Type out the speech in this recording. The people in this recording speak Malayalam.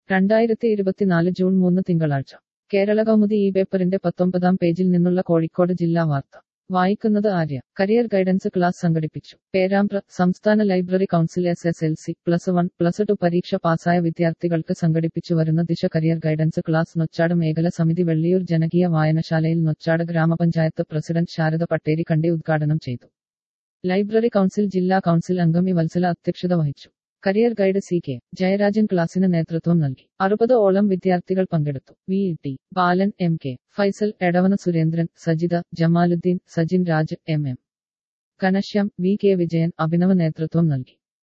രണ്ടായിരത്തി ഇരുപത്തിനാല് ജൂൺ മൂന്ന് തിങ്കളാഴ്ച കേരള കൗമുദി ഈ പേപ്പറിന്റെ പത്തൊമ്പതാം പേജിൽ നിന്നുള്ള കോഴിക്കോട് ജില്ലാ വാർത്ത വായിക്കുന്നത് ആര്യ കരിയർ ഗൈഡൻസ് ക്ലാസ് സംഘടിപ്പിച്ചു പേരാമ്പ്ര സംസ്ഥാന library council S S L C plus one plus two പരീക്ഷ പാസ്സായ വിദ്യാർത്ഥികൾക്ക് സംഘടിപ്പിച്ചു വരുന്ന ദിശ കരിയർ ഗൈഡൻസ് ക്ലാസ് നൊച്ചാട് മേഖല സമിതി വെള്ളിയൂർ ജനകീയ വായനശാലയിൽ നൊച്ചാട് ഗ്രാമപഞ്ചായത്ത് പ്രസിഡന്റ് ശാരദ പട്ടേരി കണ്ടി ഉദ്ഘാടനം ചെയ്തു ലൈബ്രറി കൗൺസിൽ ജില്ലാ കൗൺസിൽ അംഗം ഇ വത്സല അധ്യക്ഷത വഹിച്ചു career guide C K Jayarajan ക്ലാസിന് നേതൃത്വം നൽകി അറുപത് ഓളം വിദ്യാർത്ഥികൾ പങ്കെടുത്തു V T Balan M K Faisal Edavana Surendran Sajitha Jamaluddin Sajin Raj M M Ghanashyam V K Vijayan Abhinava നേതൃത്വം നൽകി